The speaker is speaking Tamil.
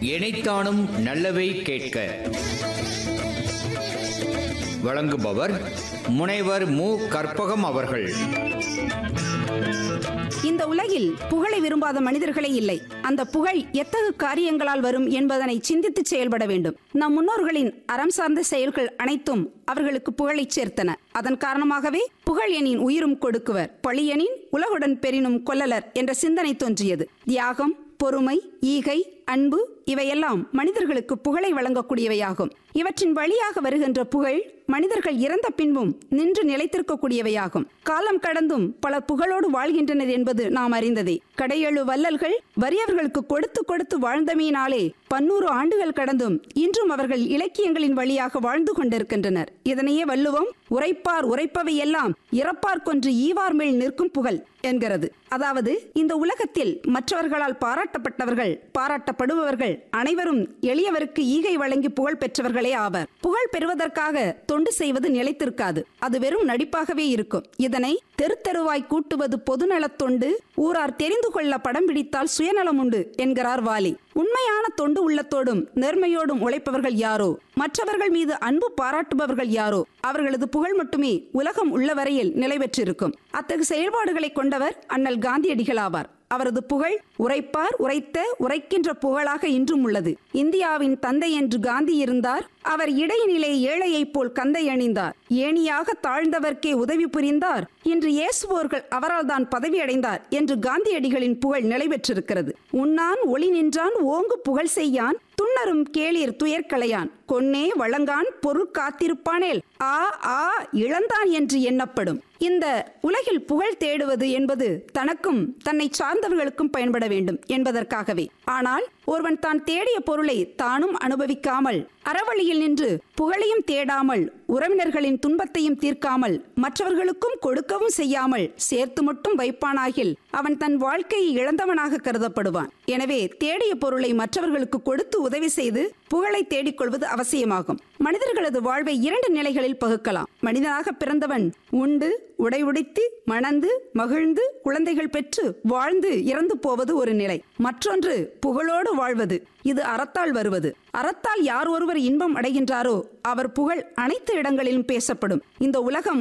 இணைத்தானும் நல்லவை கேட்க வழங்குபவர் முனைவர் மு கற்பகம் அவர்கள் இந்த உலகில் புகழை விரும்பாத மனிதர்களே இல்லை அந்த புகழ் எத்தகு காரியங்களால் வரும் என்பதனை சிந்தித்து செயல்பட வேண்டும் நம் முன்னோர்களின் அறம் சார்ந்த செயல்கள் அனைத்தும் அவர்களுக்கு புகழைச் சேர்த்தன அதன் காரணமாகவே புகழ் எனின் உயிரும் கொடுக்குவர் பழியெனின் உலகுடன் பெரினும் கொல்லலர் என்ற சிந்தனை தோன்றியது தியாகம் பொறுமை ஈகை அன்பு இவையெல்லாம் மனிதர்களுக்கு புகழை வழங்கக்கூடியவையாகும் இவற்றின் வழியாக வருகின்ற புகழ் மனிதர்கள் இறந்த பின்பும் நின்று நிலைத்திருக்கக்கூடியவையாகும் காலம் கடந்தும் பலர் புகழோடு வாழ்கின்றனர் என்பது நாம் அறிந்ததே கடையெழு வள்ளல்கள் வறியவர்களுக்கு கொடுத்து கொடுத்து வாழ்ந்தமையினாலே பன்னூறு ஆண்டுகள் கடந்தும் இன்றும் அவர்கள் இலக்கியங்களின் வழியாக வாழ்ந்து கொண்டிருக்கின்றனர் இதனையே வள்ளுவம் உரைப்பார் உரைப்பவை எல்லாம் இறப்பார் கொன்று ஈவார் மேல் நிற்கும் புகழ் என்கிறது அதாவது இந்த உலகத்தில் மற்றவர்களால் பாராட்டப்பட்டவர்கள் பாராட்டப்படுபவர்கள் அனைவரும் எளியவருக்கு ஈகை வழங்கி புகழ் பெற்றவர்களே ஆவர் புகழ் பெறுவதற்காக தொண்டு செய்வது நிலைத்திருக்காது அது வெறும் நடிப்பாகவே இருக்கும் இதனை தெரு தெருவாய் கூட்டுவது பொதுநலத் தொண்டு ஊரார் தெரிந்து கொள்ள படம் பிடித்தால் சுயநலம் உண்டு என்கிறார் வாலி உண்மையான தொண்டு உள்ளத்தோடும் நேர்மையோடும் உழைப்பவர்கள் யாரோ மற்றவர்கள் மீது அன்பு பாராட்டுபவர்கள் யாரோ அவர்களது புகழ் மட்டுமே உலகம் உள்ள வரையில் நிலை பெற்றிருக்கும் அத்தகு செயல்பாடுகளை கொண்டவர் அண்ணல் காந்தியடிகள் ஆவார் அவரது புகழ் உரைப்பார் உரைத்த உரைக்கின்ற புகழாக இன்றும் உள்ளது இந்தியாவின் தந்தை என்று காந்தி இருந்தார் அவர் இடைநிலை ஏழையைப் போல் கந்தை அணிந்தார் ஏணியாக தாழ்ந்தவர்க்கே உதவி புரிந்தார் இன்று இயேசுவோர்கள் அவரால் தான் பதவி அடைந்தார் என்று காந்தியடிகளின் புகழ் நிலை பெற்றிருக்கிறது உண்ணான் ஒளி நின்றான் ஓங்கு புகழ் செய்யான் துண்ணரும் கேளீர் துயர்களையான் கொன்னே வழங்கான் பொருள் காத்திருப்பானேல் ஆ ஆ இழந்தான் என்று எண்ணப்படும் இந்த உலகில் புகழ் தேடுவது என்பது தனக்கும் தன்னை சார்ந்தவர்களுக்கும் பயன்பட வேண்டும் என்பதற்காகவே ஆனால் ஒருவன் தான் தேடிய பொருளை தானும் அனுபவிக்காமல் அறவழியில் நின்று புகழையும் தேடாமல் உறவினர்களின் துன்பத்தையும் தீர்க்காமல் மற்றவர்களுக்கும் கொடுக்கவும் செய்யாமல் சேர்த்து மட்டும் வைப்பானாகில் அவன் தன் வாழ்க்கையை இழந்தவனாக கருதப்படுவான் எனவே தேடிய பொருளை மற்றவர்களுக்கு கொடுத்து உதவி செய்து புகழை தேடிக்கொள்வது அவசியமாகும் மனிதர்களது வாழ்வை இரண்டு நிலைகளில் பகுக்கலாம் மனிதனாக பிறந்தவன் உண்டு உடை உடைத்து மணந்து மகிழ்ந்து குழந்தைகள் பெற்று வாழ்ந்து இறந்து போவது ஒரு நிலை மற்றொன்று புகழோடு வாழ்வது இது அறத்தால் வருவது அறத்தால் யார் ஒருவர் இன்பம் அடைகின்றாரோ அவர் புகழ் அனைத்து இடங்களிலும் பேசப்படும் இந்த உலகம்